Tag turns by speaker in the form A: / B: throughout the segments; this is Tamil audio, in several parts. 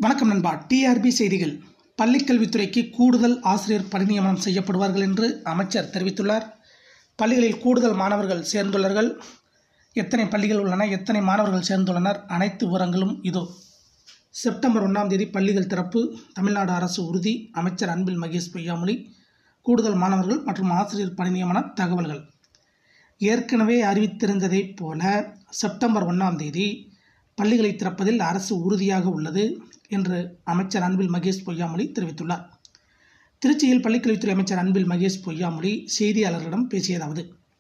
A: வணக்கம் நண்பா டிஆர்பி செய்திகள் பள்ளிக்கல்வித்துறைக்கு கூடுதல் ஆசிரியர் பணி நியமனம் செய்யப்படுவார்கள் என்று அமைச்சர் தெரிவித்துள்ளார் பள்ளிகளில் கூடுதல் மாணவர்கள் சேர்ந்துள்ளார்கள் எத்தனை பள்ளிகள் உள்ளன எத்தனை மாணவர்கள் சேர்ந்துள்ளனர் அனைத்து விவரங்களும் இதோ செப்டம்பர் ஒன்றாம் தேதி பள்ளிகள் திறப்பு தமிழ்நாடு அரசு உறுதி அமைச்சர் அன்பில் மகேஷ் பொய்யாமொழி கூடுதல் மாணவர்கள் மற்றும் ஆசிரியர் பணி நியமன தகவல்கள் ஏற்கனவே அறிவித்திருந்ததைப் போல செப்டம்பர் ஒன்றாம் தேதி பள்ளிகளை திறப்பதில் அரசு உறுதியாக உள்ளது என்று அமைச்சர் அன்பில் மகேஷ் பொய்யாமொழி தெரிவித்துள்ளார் திருச்சியில் பள்ளிக்கல்வித்துறை அமைச்சர் அன்பில் மகேஷ் பொய்யாமொழி செய்தியாளர்களிடம் பேசியதாவது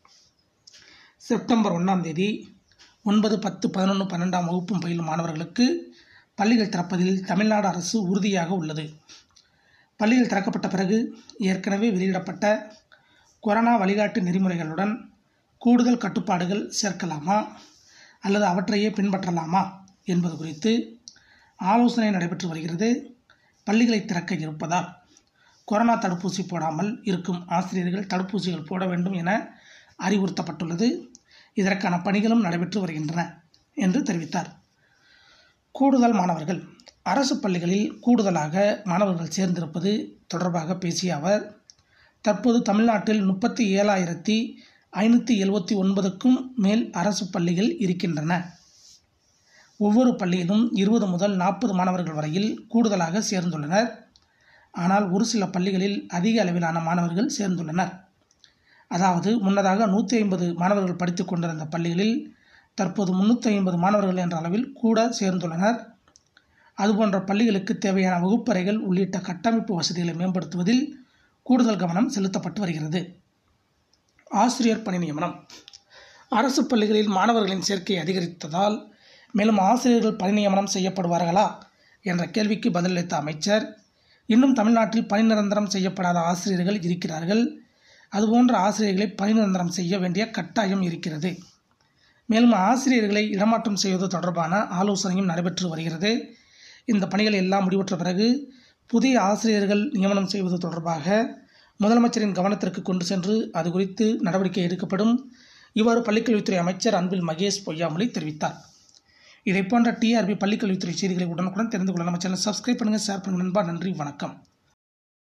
A: செப்டம்பர் ஒன்றாம் தேதி ஒன்பது பத்து பதினொன்று பன்னெண்டாம் வகுப்பும் பயிலும் மாணவர்களுக்கு பள்ளிகள் திறப்பதில் தமிழ்நாடு அரசு உறுதியாக உள்ளது பள்ளிகள் திறக்கப்பட்ட பிறகு ஏற்கனவே வெளியிடப்பட்ட கொரோனா வழிகாட்டு நெறிமுறைகளுடன் கூடுதல் கட்டுப்பாடுகள் சேர்க்கலாமா அல்லது அவற்றையே பின்பற்றலாமா என்பது குறித்து ஆலோசனை நடைபெற்று வருகிறது பள்ளிகளை திறக்க இருப்பதால் கொரோனா தடுப்பூசி போடாமல் இருக்கும் ஆசிரியர்கள் தடுப்பூசிகள் போட வேண்டும் என அறிவுறுத்தப்பட்டுள்ளது இதற்கான பணிகளும் நடைபெற்று வருகின்றன என்று தெரிவித்தார் கூடுதல் மாணவர்கள் அரசு பள்ளிகளில் கூடுதலாக மாணவர்கள் சேர்ந்திருப்பது தொடர்பாக பேசிய அவர் தற்போது தமிழ்நாட்டில் முப்பத்தி ஏழாயிரத்தி ஐநூற்றி எழுபத்தி ஒன்பதுக்கும் மேல் அரசு பள்ளிகள் இருக்கின்றன ஒவ்வொரு பள்ளியிலும் இருபது முதல் நாற்பது மாணவர்கள் வரையில் கூடுதலாக சேர்ந்துள்ளனர் ஆனால் ஒரு சில பள்ளிகளில் அதிக அளவிலான மாணவர்கள் சேர்ந்துள்ளனர் அதாவது முன்னதாக நூற்றி ஐம்பது மாணவர்கள் படித்து கொண்டிருந்த பள்ளிகளில் தற்போது முன்னூற்றி ஐம்பது மாணவர்கள் என்ற அளவில் கூட சேர்ந்துள்ளனர் அதுபோன்ற பள்ளிகளுக்கு தேவையான வகுப்பறைகள் உள்ளிட்ட கட்டமைப்பு வசதிகளை மேம்படுத்துவதில் கூடுதல் கவனம் செலுத்தப்பட்டு வருகிறது ஆசிரியர் பணி நியமனம் அரசு பள்ளிகளில் மாணவர்களின் சேர்க்கை அதிகரித்ததால் மேலும் ஆசிரியர்கள் பணி நியமனம் செய்யப்படுவார்களா என்ற கேள்விக்கு பதிலளித்த அமைச்சர் இன்னும் தமிழ்நாட்டில் பணி நிரந்தரம் செய்யப்படாத ஆசிரியர்கள் இருக்கிறார்கள் அதுபோன்ற ஆசிரியர்களை பணி நிரந்தரம் செய்ய வேண்டிய கட்டாயம் இருக்கிறது மேலும் ஆசிரியர்களை இடமாற்றம் செய்வது தொடர்பான ஆலோசனையும் நடைபெற்று வருகிறது இந்த பணிகள் எல்லாம் முடிவுற்ற பிறகு புதிய ஆசிரியர்கள் நியமனம் செய்வது தொடர்பாக முதலமைச்சரின் கவனத்திற்கு கொண்டு சென்று அது குறித்து நடவடிக்கை எடுக்கப்படும் இவ்வாறு பள்ளிக்கல்வித்துறை அமைச்சர் அன்பில் மகேஷ் பொய்யாமொழி தெரிவித்தார் இதை போன்ற டிஆர்பி பள்ளிக்கல்வித்துறை செய்திகளை உடனுக்குடன் தெரிந்து கொள்ள நம்ம சேனல் சப்ஸ்கிரைப் பண்ணுங்கள் ஷேர் பண்ணுங்கள் நண்பா நன்றி வணக்கம்